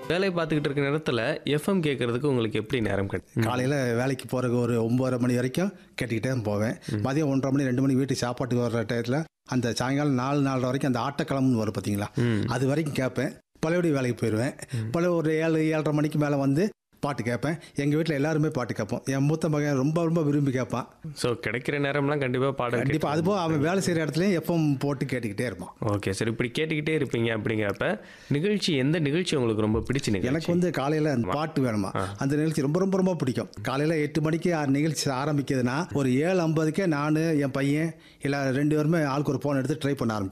வேலை பார்த்துக்கிட்டு இருக்க நேரத்தில் எஃப்எம் கேட்கறதுக்கு உங்களுக்கு எப்படி நேரம் கிடைக்கும் காலையில் வேலைக்கு போகிறக்கு ஒரு ஒம்பதரை மணி வரைக்கும் கேட்டுக்கிட்டே தான் போவேன் மதியம் ஒன்றரை மணி ரெண்டு மணி வீட்டுக்கு சாப்பாட்டுக்கு வர்ற டயத்தில் அந்த சாயங்காலம் நாலு நாலரை வரைக்கும் அந்த ஆட்டக்கிழம்னு வரும் பார்த்தீங்களா அது வரைக்கும் கேட்பேன் பழையபடி வேலைக்கு போயிடுவேன் பழைய ஒரு ஏழு ஏழரை மணிக்கு மேலே வந்து பாட்டு கேட்பேன் எங்கள் வீட்டில் எல்லாருமே பாட்டு கேட்போம் என் மூத்த மகன் ரொம்ப ரொம்ப விரும்பி கேட்பான் ஸோ கிடைக்கிற நேரம்லாம் கண்டிப்பாக பாடம் கண்டிப்பாக அதுபோல் அவன் வேலை செய்கிற இடத்துலையும் எப்பவும் போட்டு கேட்டுக்கிட்டே இருப்பான் ஓகே சரி இப்படி கேட்டுக்கிட்டே இருப்பீங்க அப்படிங்கிறப்ப நிகழ்ச்சி எந்த நிகழ்ச்சி உங்களுக்கு ரொம்ப பிடிச்ச எனக்கு நிகழ்ச்சி வந்து காலையில் அந்த பாட்டு வேணுமா அந்த நிகழ்ச்சி ரொம்ப ரொம்ப ரொம்ப பிடிக்கும் காலையில் எட்டு மணிக்கு ஆ- நிகழ்ச்சி ஆரம்பிக்குதுன்னா ஒரு ஏழு ஐம்பதுக்கே நான் என் பையன் இல்லை ரெண்டு பேருமே ஆளுக்கு ஒரு ஃபோன் எடுத்து ட்ரை பண்ண ஆரம்பிச்சோம்